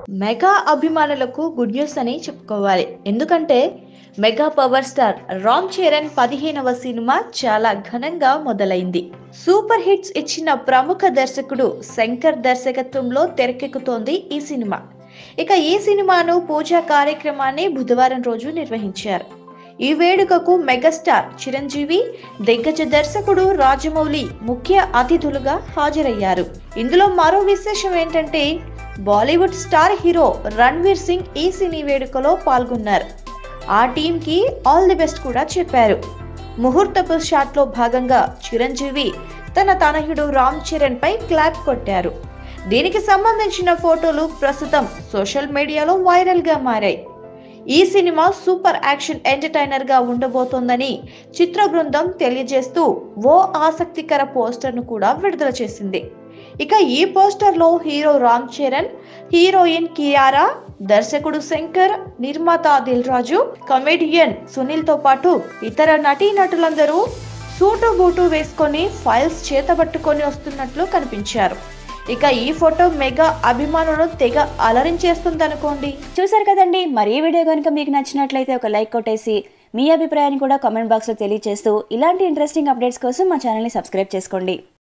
mega అభిమానులకు good news అని చెప్పుకోవాలి ఎందుకంటే mega power star Ram Charan పదిహేనవ సినిమా చాలా ఘనంగా మొదలైంది సూపర్ హిట్స్ ఇచ్చిన ప్రముఖ దర్శకుడు శంకర్ దర్శకత్వంలో తెరకెక్కుతోంది ఈ సినిమా ఇక ఈ సినిమాను పూజా కార్యక్రమాన్ని బుధవారం రోజు నిర్వహించారు ఈ వేడుకకు మెగాస్టార్ చిరంజీవి దిగ్గజ దర్శకుడు రాజమౌళి ముఖ్య అతిథులుగా హాజరయ్యారు ఇందులో మరో విశేషం ఏంటంటే Bollywood star hero Ranveer Singh ఈ సినీ వేడుకలో పాల్గొన్నారు ఆ టీంకి ఆల్ ది బెస్ట్ కూడా చెప్పారు ముహూర్తపు షాట్లో భాగంగా చిరంజీవి తన తనయుడు రామ్ చరణ్ పై క్లాప్ కొట్టారు దీనికి సంబంధించిన ఫోటోలు ప్రస్తుతం సోషల్ మీడియాలో వైరల్ గా మారాయి ఈ సినిమా సూపర్ యాక్షన్ ఎంటర్టైనర్ గా ఉండబోతోందని చిత్ర బృందం తెలియజేస్తూ ఓ ఆసక్తికర పోస్టర్ ను కూడా విడుదల చేసింది ఇక ఈ పోస్టర్ లో హీరో రామ్ చరణ్ హీరోయిన్ కియారా దర్శకుడు శంకర్ నిర్మాత దిల్ రాజు కమెడియన్ సునీల్ తో పాటు ఇతర నటీనటులందరూ సూటు బూటు వేసుకొని ఫైల్స్ చేతబట్టుకొని వస్తున్నట్లు కనిపించారు ఇక ఈ ఫోటో మెగా అభిమానులను తెగ అలరించేస్తుందనుకోండి చూసారు కదండి మరి ఈ వీడియో కనుక మీకు నచ్చినట్లయితే ఒక లైక్ కొట్టేసి మీ అభిప్రాయాన్ని కూడా కామెంట్ బాక్స్లో తెలియజేస్తూ ఇలాంటి ఇంట్రెస్టింగ్ అప్డేట్స్ కోసం మా ఛానల్ని సబ్స్క్రైబ్ చేసుకోండి